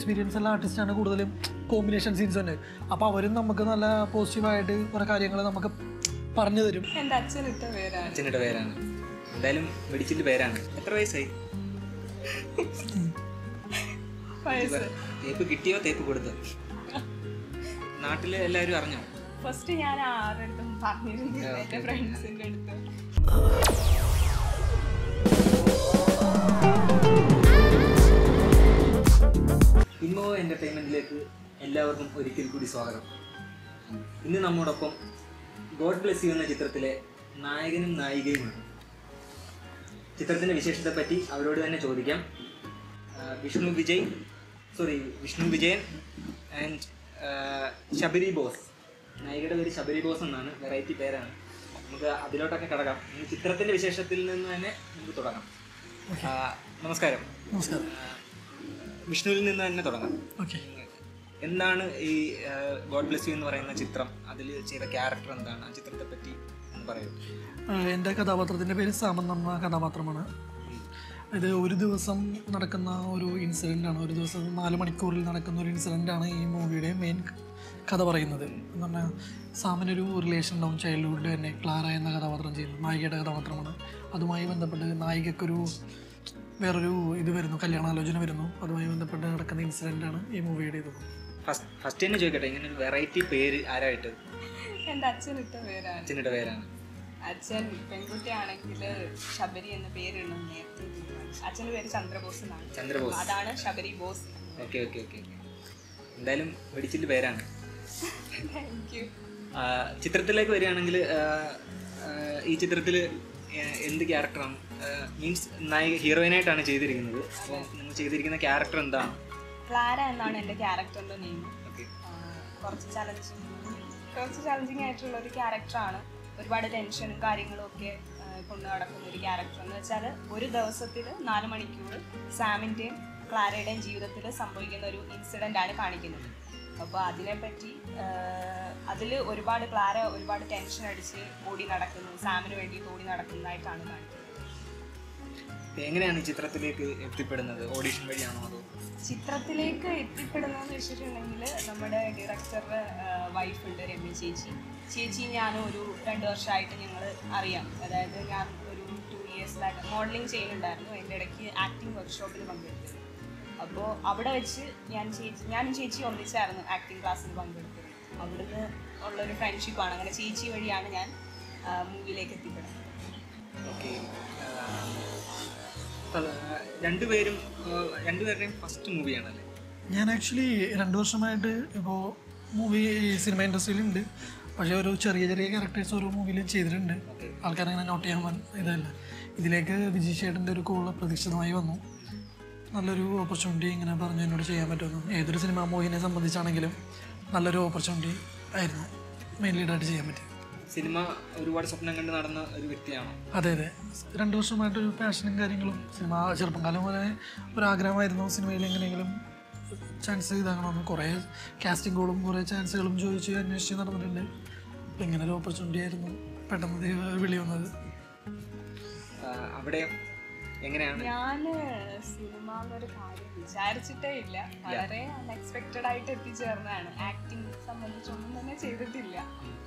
Experience ഉള്ള ആർട്ടിസ്റ്റാണ് കൂടുതലും കോമ്പിനേഷൻ സീൻസ് ഉണ്ട് അപ്പോൾ അവരും നമുക്ക് നല്ല പോസിറ്റീവായിട്ട് കുറേ കാര്യങ്ങൾ നമുക്ക് പറഞ്ഞു തരും എൻ്റെ അച്ഛൻ ഇട്ട പേരാണ് അച്ഛനുടെ പേരാണ് എന്തായാലും വെടിച്ചിട്ട് പേരാണ് എത്ര വയസ്സായി വയസ്സ് തേപ്പ് കിട്ടിയോ തേപ്പ് കൊടുത്തോ നാട്ടില് എല്ലാവരും അറിഞ്ഞോ ഫസ്റ്റ് ഞാൻ ആരുടെ പറഞ്ഞിരുന്നു എൻ്റെ ഫ്രണ്ട്സിൻ്റെ അടുത്ത് ഇന്നോ എൻ്റർടൈൻമെൻറ്റിലേക്ക് എല്ലാവർക്കും ഒരിക്കൽ കൂടി സ്വാഗതം ഇന്ന് നമ്മോടൊപ്പം ഗോഡ് ബ്ലെസ് യു എന്ന ചിത്രത്തിലെ നായകനും നായികയുമാണ് ചിത്രത്തിൻ്റെ വിശേഷത്തെ പറ്റി അവരോട് തന്നെ ചോദിക്കാം ആ, വിഷ്ണു വിജയ് സോറി വിഷ്ണു വിജയൻ ആൻഡ് ശബരി ബോസ് നായികയുടെ പേര് ശബരി ബോസ് എന്നാണ് വെറൈറ്റി പേരാണ് നമുക്ക് അതിലോട്ടൊക്കെ കിടക്കാം ഇന്ന് ചിത്രത്തിൻ്റെ വിശേഷത്തിൽ നിന്ന് തന്നെ നമുക്ക് തുടങ്ങാം ആ, നമസ്കാരം നമസ്കാരം ആ, വിഷ്ണുവിൽ നിന്ന് തന്നെ തുടങ്ങാം ഓക്കെ എന്താണ് ഈ ഗോഡ് ബ്ലെസ് യു എന്ന് പറയുന്ന ചിത്രം അതിൽ ചെയ്ത ക്യാരക്ടർ എന്താണ് ആ ചിത്രത്തെ പറ്റി ഒന്ന് പറയൂ എൻ്റെ കഥാപാത്രത്തിൻ്റെ പേര് സാമൻ എന്ന കഥാപാത്രമാണ് ഇത് ഒരു ദിവസം നടക്കുന്ന ഒരു ഇൻസിഡൻ്റ് ആണ് ഒരു ദിവസം നാല് മണിക്കൂറിൽ നടക്കുന്ന ഒരു ഇൻസിഡൻ്റ് ആണ് ഈ മൂവിയുടെ മെയിൻ കഥ പറയുന്നത് എന്ന് പറഞ്ഞാൽ സാമിനൊരു റിലേഷൻ ഉണ്ടാവും ചൈൽഡ്ഹുഡിൽ തന്നെ ക്ലാര എന്ന കഥാപാത്രം ചെയ്യുന്നത് നായികയുടെ കഥാപാത്രമാണ് അതുമായി ബന്ധപ്പെട്ട് നായികക്കൊരു വേറൊരു ഇത് വരുന്നു കല്യാണാലോചന വരുന്നു അതുമായി ബന്ധപ്പെട്ട് നടക്കുന്ന ഇൻസിഡൻ്റ് ആണ് ഈ മൂവിയുടെ ഇത് ഫസ്റ്റ് ഫസ്റ്റ് തന്നെ ചോദിക്കട്ടെ ഇങ്ങനെ ഒരു വെറൈറ്റി പേര് ആരായിട്ട് എൻ്റെ അച്ഛൻ ഇട്ട പേരാണ് അച്ഛനുടെ പേരാണ് അച്ഛൻ പെൺകുട്ടിയാണെങ്കിൽ ശബരി എന്ന പേരിടണം നേരത്തെ തീരുമാനിച്ചു. അച്ഛൻ്റെ പേര് ചന്ദ്രബോസ് എന്നാണ് ചന്ദ്രബോസ് അതാണ് Sabari Bose okay okay okay എന്തായാലും വെടിച്ചിട്ട് പേരാണ് താങ്ക് യു ആ, ചിത്രത്തിലേക്ക് വരികയാണെങ്കിൽ ആ, ആ, ഈ ചിത്രത്തിൽ എന്ത് ക്യാരക്ടറാണ് മീൻസ് നായിക ഹീറോയിനായിട്ടാണ് ചെയ്തിരിക്കുന്നത് അപ്പോൾ നിങ്ങൾ ചെയ്തിരിക്കുന്ന ക്യാരക്ടർ എന്താണ് ക്ലാര എന്നാണ് എൻ്റെ ക്യാരക്ടറിൻ്റെ നെയിം ഓക്കെ കുറച്ച് ചലഞ്ചിങ് കുറച്ച് ചലഞ്ചിങ് ആയിട്ടുള്ള ഒരു ക്യാരക്ടറാണ് ഒരുപാട് ടെൻഷനും കാര്യങ്ങളും ഒക്കെ ആ, കൊണ്ട് നടക്കുന്ന ഒരു ക്യാരക്ടർ എന്ന് വെച്ചാൽ ഒരു ദിവസത്തിൽ നാല് മണിക്കൂർ സാമിൻ്റെയും ക്ലാരയുടെയും ജീവിതത്തിൽ സംഭവിക്കുന്ന ഒരു ഇൻസിഡൻ്റ് ആണ് കാണിക്കുന്നത് അപ്പോൾ അതിനെപ്പറ്റി അതിൽ ഒരുപാട് ക്ലാര ഒരുപാട് ടെൻഷൻ അടിച്ച് ഓടി നടക്കുന്നു സാമിന് വേണ്ടിയിട്ട് ഓടി നടക്കുന്നതായിട്ടാണ് കാണിക്കുന്നത് എങ്ങനെയാണ് ഈ ചിത്രത്തിലേക്ക് എത്തിപ്പെടുന്നത് ഓഡിഷൻ വഴിയാണോ അതോ ചിത്രത്തിലേക്ക് എത്തിപ്പെടുന്നതെന്ന് വെച്ചിട്ടുണ്ടെങ്കിൽ നമ്മുടെ ഡയറക്ടറുടെ വൈഫ് ഉണ്ട് രമ്യ ചേച്ചി ചേച്ചി ഞാനും ഒരു രണ്ട് വർഷമായിട്ട് ഞങ്ങൾ അറിയാം അതായത് ഞാൻ ഒരു ടു ഇയേഴ്സ് ബാക്ക് മോഡലിംഗ് ചെയ്യുന്നുണ്ടായിരുന്നു എൻ്റെ ഇടയ്ക്ക് ആക്ടിങ് വർക്ക്ഷോപ്പിൽ പങ്കെടുത്തത് അപ്പോൾ അവിടെ വെച്ച് ഞാൻ ചേച്ചി ഞാനും ചേച്ചി ഒന്നിച്ചായിരുന്നു ആക്ടിങ് ക്ലാസ്സിൽ പങ്കെടുത്തത് അവിടുന്ന് ഉള്ളൊരു ഫ്രണ്ട്ഷിപ്പാണ് അങ്ങനെ ചേച്ചി വഴിയാണ് ഞാൻ മൂവിയിലേക്ക് എത്തിപ്പെടുന്നത് ഓക്കെ രണ്ടുപേരും ആ, രണ്ടുപേരുടെയും ഫസ്റ്റ് മൂവിയാണല്ലേ ഞാൻ ആക്ച്വലി രണ്ട് വർഷമായിട്ട് ഇപ്പോൾ മൂവി സിനിമ ഇൻഡസ്ട്രിയിലുണ്ട് പക്ഷേ ഒരു ചെറിയ ചെറിയ ക്യാരക്ടേഴ്സ് ഓരോ മൂവിയിലും ചെയ്തിട്ടുണ്ട് ആൾക്കാരങ്ങനെ നോട്ട് ചെയ്യാൻ വൻ- ഇതല്ല ഇതിലേക്ക് വിജയ് ചേട്ടൻ്റെ ഒരു കോൾ പ്രതീക്ഷിതമായി വന്നു നല്ലൊരു ഓപ്പർച്യൂണിറ്റി ഇങ്ങനെ പറഞ്ഞു എന്നോട് ചെയ്യാൻ പറ്റുമെന്ന് ഏതൊരു സിനിമ മൂവിനെ സംബന്ധിച്ചാണെങ്കിലും നല്ലൊരു ഓപ്പർച്യൂണിറ്റി ആയിരുന്നു മെയിൻ ലീഡായിട്ട് ചെയ്യാൻ പറ്റിയത് സിനിമ ഒരുപാട് സ്വപ്നം കണ്ട് നടന്ന ഒരു വ്യക്തിയാണോ അതെ അതെ രണ്ട് വർഷമായിട്ടൊരു പാഷനും കാര്യങ്ങളും സിനിമ ചെറുപ്പം കാലം പോലെ ഒരു ആഗ്രഹമായിരുന്നു സിനിമയിൽ എങ്ങനെയെങ്കിലും ചാൻസ് ഇതാകണമെന്ന് കുറേ കാസ്റ്റിംഗ് കോളും കുറേ ചാൻസുകളും ചോദിച്ച് അന്വേഷിച്ച് നടന്നിട്ടുണ്ട് അപ്പം ഇങ്ങനെ ഒരു ഓപ്പർച്യൂണിറ്റി ആയിരുന്നു പെട്ടെന്ന് ദൈവ വിളി വന്നത് ആ, അവിടെ എങ്ങനെയാണ് ഞാൻ സിനിമ എന്നൊരു കാര്യം വിചാരിച്ചിട്ടേ ഇല്ല വളരെ അൺഎക്സ്പെക്റ്റഡ് ആയിട്ട് എത്തിച്ചേർന്നതാണ് ആക്ടിങ് സംബന്ധിച്ചൊന്നും തന്നെ ചെയ്തിട്ടില്ല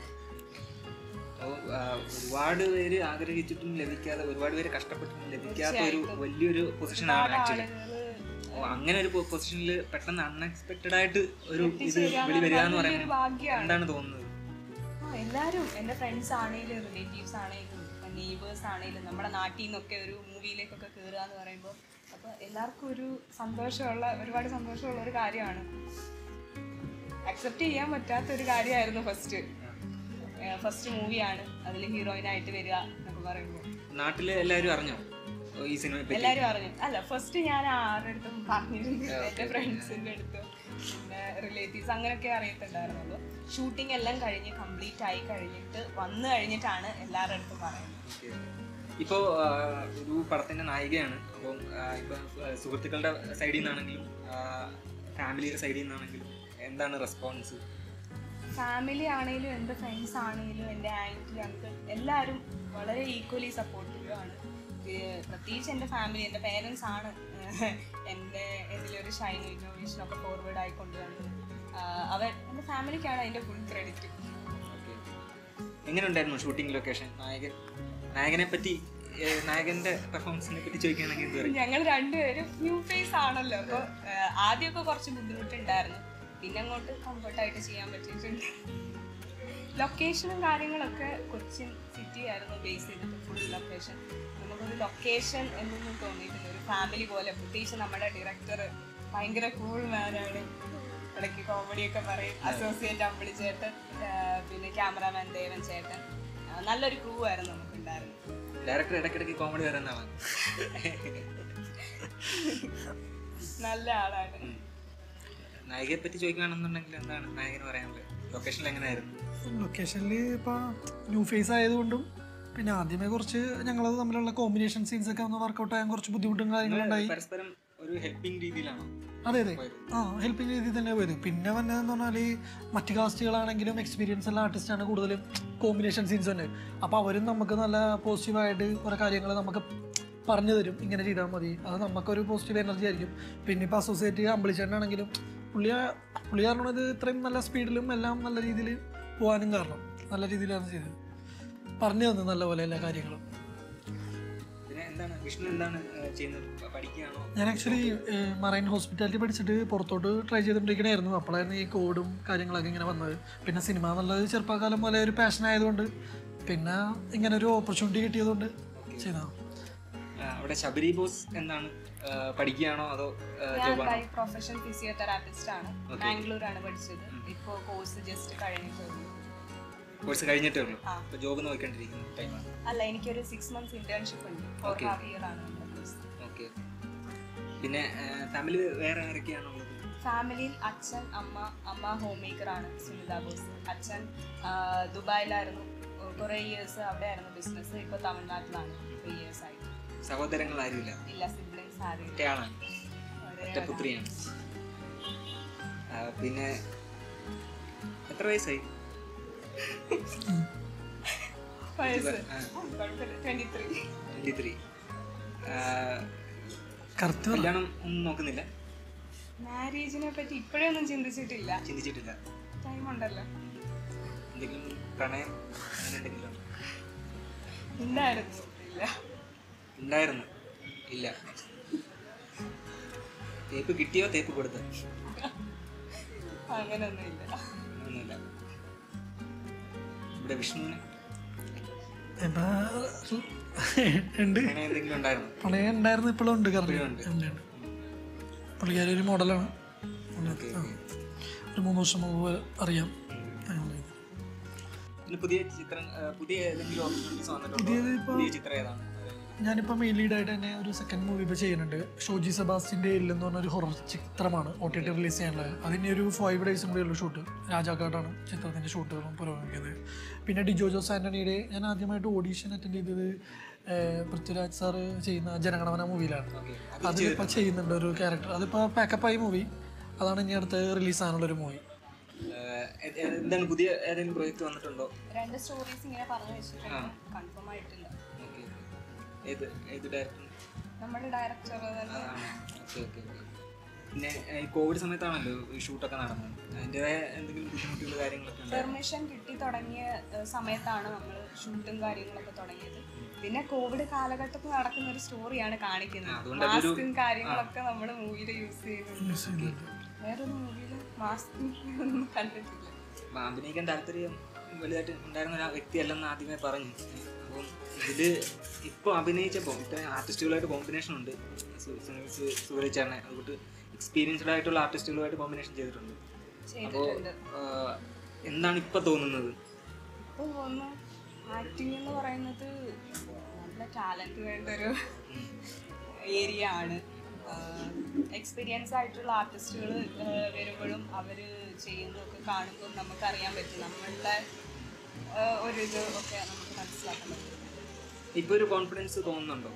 അപ്പൊ, ആ, ഒരുപാട് പേര് ആഗ്രഹിച്ചിട്ടും ലഭിക്കാതെ ഒരുപാട് പേര് കഷ്ടപ്പെട്ടിട്ടും ലഭിക്കാത്ത ഒരു വലിയൊരു പൊസിഷനാണ് ആക്ച്വലി അങ്ങനെ ഒരു പൊസിഷനിൽ പെട്ടെന്ന് അൺഎക്സ്പെക്റ്റഡ് ആയിട്ട് ഒരു ഇത് വിളി വരിക എന്ന് ഒരു പറയുന്നത് ഭാഗ്യമാണ് എന്താണ് തോന്നുന്നത് ആ എല്ലാവരും എൻ്റെ ഫ്രണ്ട്സ് ആണെങ്കിലും റിലേറ്റീവ്സ് ആണെങ്കിലും നെയ്ബേഴ്സ് ആണെങ്കിലും നമ്മുടെ നാട്ടിൽ നിന്നൊക്കെ ഒരു മൂവിയിലേക്കൊക്കെ കയറുക എന്ന് പറയുമ്പോൾ അപ്പോൾ എല്ലാവർക്കും ഒരു സന്തോഷമുള്ള ഒരുപാട് സന്തോഷമുള്ള ഒരു കാര്യമാണ് അക്സെപ്റ്റ് ചെയ്യാൻ പറ്റാത്ത ഒരു കാര്യമായിരുന്നു ഫസ്റ്റ് ഫസ്റ്റ് മൂവിയാണ് അതിൽ ഹീറോയിനായിട്ട് വരിക എന്നൊക്കെ പറയുമ്പോൾ നാട്ടില് എല്ലാവരും അറിഞ്ഞോ ഈ സിനിമയെ പറ്റി എല്ലാവരും അറിഞ്ഞു അല്ല ഫസ്റ്റ് ഞാൻ ആരുടെ അടുത്തും പറഞ്ഞിരുന്നു എൻ്റെ ഫ്രണ്ട്സിൻ്റെ അടുത്ത് പിന്നെ റിലേറ്റീവ്സ് അങ്ങനെയൊക്കെ അറിയത്തുണ്ടായിരുന്നുള്ളൂ ഷൂട്ടിംഗ് എല്ലാം കഴിഞ്ഞ് കംപ്ലീറ്റ് ആയി കഴിഞ്ഞിട്ട് വന്നു കഴിഞ്ഞിട്ടാണ് എല്ലാവരുടെ അടുത്തും പറയുന്നത് ഇപ്പോൾ ഒരു പടത്തിന്റെ നായികയാണ് അപ്പം ഇപ്പം സുഹൃത്തുക്കളുടെ സൈഡിൽ നിന്നാണെങ്കിലും ഫാമിലിയുടെ സൈഡിൽ നിന്നാണെങ്കിലും എന്താണ് റെസ്പോൺസ് ഫാമിലി ആണെങ്കിലും എൻ്റെ ഫ്രണ്ട്സ് ആണെങ്കിലും എൻ്റെ ആൻറ്റി അങ്കിൾ എല്ലാവരും വളരെ ഈക്വലി സപ്പോർട്ടീവ് ആണ് ഏഹ് പ്രത്യേകിച്ച് എൻ്റെ ഫാമിലി എൻ്റെ പേരൻസ് ആണ് ഏഹ് എൻ്റെ ഇതിലൊരു ഷൈൻ ഇന്നോവേഷൻ ഒക്കെ ഫോർവേഡ് ആയി കൊണ്ടുവന്നു ആഹ് അവർ എൻ്റെ ഫാമിലിക്കാണ് അതിൻ്റെ ഫുൾ ക്രെഡിറ്റ് ഓക്കെ എങ്ങനെ ഉണ്ടായിരുന്നു ഷൂട്ടിംഗ് ലൊക്കേഷൻ നായകൻ നായകനെ പറ്റി ഏഹ്, നായകന്റെ പെർഫോമൻസിനെ പറ്റി ചോദിക്കുകയാണെങ്കിൽ എന്ത് പറയും ഞങ്ങൾ രണ്ടുപേരും ന്യൂ ഫേസ് ആണല്ലോ അപ്പോൾ ആദ്യമൊക്കെ കുറച്ച് ബുദ്ധിമുട്ടുണ്ടായിരുന്നു പിന്നെ അങ്ങോട്ട് കംഫർട്ടായിട്ട് ചെയ്യാൻ പറ്റിയിട്ടുണ്ട് ലൊക്കേഷനും കാര്യങ്ങളൊക്കെ കൊച്ചിൻ സിറ്റി ആയിരുന്നു ബേസ് ചെയ്തിട്ട് ഫുൾ ലൊക്കേഷൻ നമുക്കൊരു ലൊക്കേഷൻ എന്നൊന്നും തോന്നിയിട്ടില്ല ഒരു ഫാമിലി പോലെ പ്രത്യേകിച്ച് നമ്മുടെ ഡയറക്ടർ ഭയങ്കര കൂൾ മാനാണ് ഇടയ്ക്ക് കോമഡിയൊക്കെ പറയും അസോസിയേറ്റ് അമ്പിളി ചേട്ടൻ ആ, പിന്നെ ക്യാമറാമാൻ ദേവൻ ചേട്ടൻ ആ, നല്ലൊരു ക്രൂ ആയിരുന്നു നമുക്കുണ്ടായിരുന്നത് ഡയറക്ടർ ഇടയ്ക്കിടയ്ക്ക് കോമഡി പറയുന്ന ആളാണ് നല്ല ആളാണ് നായികയെ പറ്റി ചോദിക്കുകയാണെന്നുണ്ടെങ്കിൽ എന്താണ് നായകന് പറയാനുള്ളത് ലൊക്കേഷനിൽ എങ്ങനെയായിരുന്നു ലൊക്കേഷനിൽ ഇപ്പോൾ ന്യൂ ഫേസ് ആയതുകൊണ്ടും പിന്നെ ആദ്യമേ കുറച്ച് ഞങ്ങളത് തമ്മിലുള്ള കോമ്പിനേഷൻ സീൻസ് ഒക്കെ ഒന്ന് വർക്കൗട്ട് ആകാൻ കുറച്ച് ബുദ്ധിമുട്ടും കാര്യങ്ങളുണ്ടായി പരസ്പരം ഒരു ഹെൽപ്പിംഗ് രീതിയിലാണോ അതെ അതെ ആ ഹെൽപ്പിംഗ് രീതിയിൽ തന്നെ പോയത് പിന്നെ വന്നതെന്ന് പറഞ്ഞാൽ മറ്റ് കാസ്റ്റുകളാണെങ്കിലും എക്സ്പീരിയൻസ് ഉള്ള ആർട്ടിസ്റ്റാണ് കൂടുതലും കോമ്പിനേഷൻ സീൻസ് തന്നെ അപ്പോൾ അവരും നമുക്ക് നല്ല പോസിറ്റീവായിട്ട് കുറേ കാര്യങ്ങൾ നമുക്ക് പറഞ്ഞു തരും ഇങ്ങനെ ചെയ്താൽ മതി അത് നമുക്കൊരു പോസിറ്റീവ് എനർജി ആയിരിക്കും പിന്നെ ഇപ്പോൾ അസോസിയേറ്റ് അമ്പളിച്ചേട്ടനാണെങ്കിലും പുള്ളി പുള്ളി കാരണം ഇത് ഇത്രയും നല്ല സ്പീഡിലും എല്ലാം നല്ല രീതിയിൽ പോകാനും കാരണം നല്ല രീതിയിലാണ് ചെയ്തത് പറഞ്ഞു തന്നു നല്ലപോലെ എല്ലാ കാര്യങ്ങളും പിന്നെ എന്താണ് വിഷ്ണു എന്താണ് ഏഹ്, ചെയ്യുന്നത് പ- പഠിക്കുകയാണോ ഞാൻ ആക്ച്വലി മറൈൻ ഹോസ്പിറ്റാലിറ്റി പഠിച്ചിട്ട് പുറത്തോട്ട് ട്രൈ ചെയ്തുകൊണ്ടിരിക്കണായിരുന്നു അപ്പോഴായിരുന്നു ഈ കോഡും കാര്യങ്ങളൊക്കെ ഇങ്ങനെ വന്നത് പിന്നെ സിനിമ എന്നുള്ളത് ചെറുപ്പകാലം പോലെ ഒരു പാഷൻ ആയതുകൊണ്ട് പിന്നെ ഇങ്ങനെ ഒരു ഓപ്പർച്യൂണിറ്റി കിട്ടിയതുകൊണ്ട് ചെയ്തതാണ് ആ, അവിടെ ശബരി ബോസ് എന്താണ് ഏഹ്, പഠിക്കുകയാണോ അതോ ഏഹ്, ഞാൻ ജോബാണോ ബൈ പ്രൊഫഷൻ ഫിസിയോതെറാപ്പിസ്റ്റ് ആണ് ബാംഗ്ലൂരാണ് പഠിച്ചത് ഇപ്പോൾ കോഴ്സ് ജസ്റ്റ് കഴിഞ്ഞിട്ടുള്ളൂ കോഴ്സ് കഴിഞ്ഞിട്ടേ ഉള്ളൂ ആ. അപ്പോൾ ജോബ് നോക്കിക്കൊണ്ടിരിക്കുന്ന ടൈമാണ് അല്ല എനിക്കൊരു സിക്സ് മന്ത്സ് ഇന്റേൺഷിപ്പ് ഉണ്ട് ഫോർ ഹാഫ് ഇയർ ആണ് നമ്മുടെ കോഴ്സ് ഓക്കെ പിന്നെ ഫാമിലി വേറെ ആരൊക്കെയാണുള്ളത് ഫാമിലിയിൽ അച്ഛൻ അമ്മ അമ്മ ഹോം മേക്കർ ആണ് സുനിത ബോസ് അച്ഛൻ ആ, ദുബായിലായിരുന്നു കുറേ ഇയേഴ്സ് അവിടെ ആയിരുന്നു ബിസിനസ് ഇപ്പോൾ തമിഴ്നാട്ടിലാണ് ത്രീ ഇയേഴ്സ് ആയിട്ട് സഹോദരങ്ങൾ ആരുമില്ല ഇല്ല സിബ്ലിങ്സ് ആരും ഒറ്റയാളാണ് ഒറ്റ പുത്രിയാണ് ആ, പിന്നെ എത്ര വയസ്സായി വയസ്സ് ആ. കുഴപ്പമില്ല twenty three twenty three correct കല്യാണം ഒന്നും നോക്കുന്നില്ല മാരേജിനെ പറ്റി ഇപ്പോഴേ ഒന്നും ചിന്തിച്ചിട്ടില്ല ചിന്തിച്ചിട്ടില്ല ടൈം ഉണ്ടല്ലോ എന്തെങ്കിലും പ്രണയം അങ്ങനെ എന്തെങ്കിലും ഉണ്ടോ? ഉണ്ടായിരുന്നു ഇല്ല ഉണ്ടായിരുന്നു ഇല്ല തേപ്പ് കിട്ടിയോ തേപ്പ് കൊടുത്തോ അങ്ങനൊന്നുമില്ല ഒന്നുമില്ല ഇവിടെ വിഷ്ണുവിന് ഉണ്ട് അങ്ങനെ എന്തെങ്കിലും ഉണ്ടായിരുന്നു പ്രണയം ഉണ്ടായിരുന്നു ഇപ്പോഴും ഉണ്ട് ഇപ്പോഴും കറക്റ്റ് ഉണ്ട്. ഉണ്ട് പുള്ളിക്കാരി ഒരു മോഡലാണ് ഓക്കെ ആ. ഒരു മൂന്ന് വർഷം മുമ്പ് അറിയാം അങ്ങനെ. പിന്നെ പുതിയ ചിത്രം ആ, പുതിയ ഏതെങ്കിലും ഓപ്പർച്യൂണിറ്റീസ് വന്നിട്ടുണ്ടോ പുതിയത് ഇപ്പൊ- പുതിയ ചിത്രം ഏതാണ് ഞാനിപ്പോൾ മെയിൻ ലീഡായിട്ട് തന്നെ ഒരു സെക്കൻഡ് മൂവി ഇപ്പോൾ ചെയ്യുന്നുണ്ട് ഷോജി സെബാസ്റ്റിൻ്റെ ഇല്ലെന്ന് പറഞ്ഞൊരു ഹൊറർ ചിത്രമാണ് ഒ ടി ടി റിലീസ് ചെയ്യാനുള്ളത് അതിൻ്റെ ഒരു ഫൈവ് ഡേയ്സും കൂടെ ഉള്ളൂ ഷൂട്ട് രാജാക്കാട്ടാണ് ചിത്രത്തിൻ്റെ ഷൂട്ടുകളും പുരോഗമിക്കുന്നത് പിന്നെ ഡിജോ ജോസ് ആൻ്റണിയുടെ ഞാൻ ആദ്യമായിട്ട് ഓഡീഷൻ അറ്റൻഡ് ചെയ്തത് ഏഹ്, പൃഥ്വിരാജ് സാറ് ചെയ്യുന്ന ജനഗണമന മൂവിയിലാണ് ഓക്കെ അതിലിപ്പോൾ ചെയ്യുന്നുണ്ട് ഒരു ക്യാരക്ടർ അതിപ്പോൾ പാക്കപ്പായി മൂവി അതാണ് ഇനി അടുത്ത് റിലീസ് ആകാനുള്ളൊരു മൂവി എന്താണ് പുതിയ ഏതെങ്കിലും പ്രോജക്റ്റ് വന്നിട്ടുണ്ടോ രണ്ട് സ്റ്റോറീസ് ഇങ്ങനെ പറഞ്ഞു വെച്ചിട്ടുണ്ട് കൺഫേം ആയിട്ടില്ല ഓക്കെ ഏത് ഏത് ഡയറക്ടർ നമ്മുടെ ഡയറക്ടർ തന്നെ അതാണ് ഓക്കെ ഓക്കെ ഓക്കെ പിന്നെ ഈ കോവിഡ് സമയത്താണല്ലോ ഈ ഷൂട്ടൊക്കെ നടന്നത് അതിൻ്റെതായ എന്തെങ്കിലും ബുദ്ധിമുട്ടുകൾ കാര്യങ്ങളൊക്കെ ഉണ്ട് പെർമിഷൻ കിട്ടി തുടങ്ങിയ ഏഹ്, സമയത്താണ് നമ്മൾ ഷൂട്ടും കാര്യങ്ങളൊക്കെ തുടങ്ങിയത് പിന്നെ കോവിഡ് കാലഘട്ടത്തിൽ നടക്കുന്ന ഒരു സ്റ്റോറിയാണ് കാണിക്കുന്നത് അതുകൊണ്ട് അതൊരു- മാസ്കും കാര്യങ്ങളൊക്കെ നമ്മൾ മൂവിയിൽ യൂസ് ചെയ്യുന്നുണ്ട് വേറൊരു മൂവിയിൽ മാസ്ക് ഒന്നും കണ്ടിട്ടില്ല അപ്പം അഭിനയിക്കാൻ താല്പര്യം വലുതായിട്ട് ഉണ്ടായിരുന്ന ഒരു വ്യക്തിയല്ലെന്ന് ആദ്യമേ പറഞ്ഞു അപ്പം ഇതിൽ ഇപ്പോൾ അഭിനയിച്ചപ്പോൾ ഇത്രയും ആർട്ടിസ്റ്റുകളായിട്ട് കോമ്പിനേഷൻ ഉണ്ട് സു- സുനിൽ സു- സൂരജ് ചേട്ടനെ അതുകൊണ്ട് എക്സ്പീരിയൻസ്ഡ് ആയിട്ടുള്ള ആർട്ടിസ്റ്റുകളുമായിട്ട് കോമ്പിനേഷൻ ചെയ്തിട്ടുണ്ട് അപ്പോൾ ചെയ്തിട്ടുണ്ട് എന്താണ് ഇപ്പം തോന്നുന്നത് അപ്പോൾ ഒന്ന് ആക്ടിങ് എന്ന് പറയുന്നത് നല്ല ടാലൻറ്റ് വേണ്ട ഒരു ഏരിയ ആണ് എക്സ്പീരിയൻസ് ആയിട്ടുള്ള ആർട്ടിസ്റ്റുകൾ വരുമ്പോഴും അവർ ചെയ്യുന്നതൊക്കെ കാണുമ്പോൾ നമുക്കറിയാൻ പറ്റും നമ്മളുടെ ആ, ഒരു ഇത് ഒക്കെ നമുക്ക് മനസ്സിലാക്കാൻ പറ്റും ഇപ്പോൾ ഒരു കോൺഫിഡൻസ് തോന്നുന്നുണ്ടോ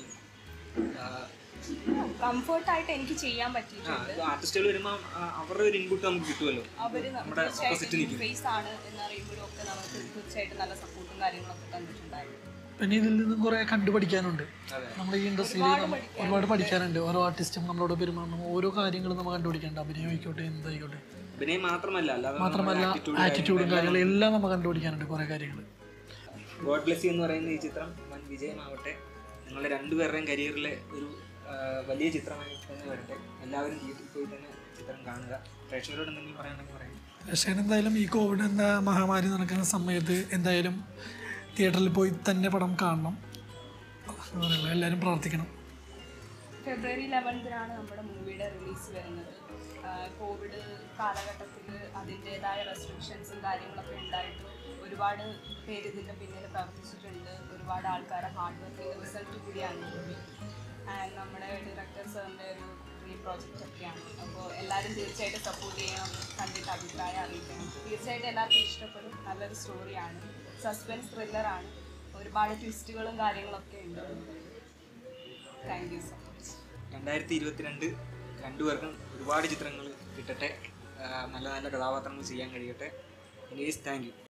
കംഫർട്ടായിട്ട് എനിക്ക് ചെയ്യാൻ പറ്റിയിട്ടുണ്ട് ആർട്ടിസ്റ്റുകൾ വരുമ്പോൾ അവരുടെ ഒരു ഇൻപുട്ട് നമുക്ക് കിട്ടുമല്ലോ അവർ നമ്മുടെ opposite തീർച്ചയായിട്ടും നിൽക്കും. ഫേസ് ആണ് എന്നറിയുമ്പോഴും ഒക്കെ നമുക്ക് തീർച്ചയായിട്ടും നല്ല സപ്പോർട്ടും കാര്യങ്ങളൊക്കെ തന്നിട്ടുണ്ടായിരുന്നു പിന്നെ ഇതിൽ നിന്നും കുറേ കണ്ടുപഠിക്കാനുണ്ട് അതെ. നമ്മുടെ ഈ ഇൻഡസ്ട്രിയിൽ ഒരുപാട് പഠിക്കാനുണ്ട് ഓരോ ആർട്ടിസ്റ്റും നമ്മളോട് പെരുമാറണം ഓരോ കാര്യങ്ങളും നമ്മൾ കണ്ടുപിടിക്കാനുണ്ട് അഭിനയം ആയിക്കോട്ടെ എന്തായിക്കോട്ടെ അഭിനയം മാത്രമല്ല അല്ലാതെ മാത്രമല്ല ആറ്റിറ്റ്യൂഡും കാര്യങ്ങളും എല്ലാം നമ്മൾ കണ്ടുപിടിക്കാനുണ്ട് കുറേ കാര്യങ്ങൾ ഗോഡ് ബ്ലെസ് എന്ന് പറയുന്ന ഈ ചിത്രം വൻ വിജയമാവട്ടെ നിങ്ങളുടെ രണ്ടുപേരുടെയും കരിയറിലെ ഒരു ആ, വലിയ ചിത്രമായി തന്നെ വരട്ടെ എല്ലാവരും തിയേറ്ററിൽ പോയി തന്നെ ചിത്രം കാണുക പ്രേക്ഷകരോട് എന്തെങ്കിലും പറയാണെങ്കിൽ പറയാം പക്ഷേ എന്തായാലും ഈ കോവിഡ് എന്ന മഹാമാരി നടക്കുന്ന സമയത്ത് എന്തായാലും തിയേറ്ററിൽ പോയി തന്നെ പടം കാണണം എന്ന് പറയുള്ളൂ എല്ലാവരും പ്രാർത്ഥിക്കണം ഫെബ്രുവരി ലെവൻത്തിനാണ് നമ്മുടെ മൂവിയുടെ റിലീസ് വരുന്നത് ആഹ് കോവിഡ് കാലഘട്ടത്തിൽ അതിൻ്റെതായ റെസ്ട്രിക്ഷൻസും കാര്യങ്ങളൊക്കെ ഉണ്ടായിട്ട് ഒരുപാട് പേര് ഇതിൻ്റെ പിന്നിൽ പ്രവർത്തിച്ചിട്ടുണ്ട് ഒരുപാട് ആൾക്കാരെ ഹാർഡ് വർക്കിൻ്റെ റിസൾട്ട് കൂടിയാണ് മൂവി ആൻഡ് നമ്മുടെ ഡയറക്ടർ സാറിൻ്റെ ഒരു ഡ്രീം പ്രോജക്റ്റ് ഒക്കെയാണ് അപ്പോൾ എല്ലാവരും തീർച്ചയായിട്ടും സപ്പോർട്ട് ചെയ്യണം കണ്ടിട്ട് അഭിപ്രായം അറിയിക്കണം തീർച്ചയായിട്ടും എല്ലാവർക്കും ഇഷ്ടപ്പെടും നല്ലൊരു സ്റ്റോറിയാണ് സസ്പെൻസ് ത്രില്ലറാണ് ഒരുപാട് ട്വിസ്റ്റുകളും കാര്യങ്ങളൊക്കെ ഉണ്ട് താങ്ക് യു സോ മച്ച് രണ്ടായിരത്തി ഇരുപത്തിരണ്ട് രണ്ടുപേർക്കും ഒരുപാട് ചിത്രങ്ങൾ കിട്ടട്ടെ ആ, നല്ല നല്ല കഥാപാത്രങ്ങൾ ചെയ്യാൻ കഴിയട്ടെ എനിവേസ് താങ്ക് യു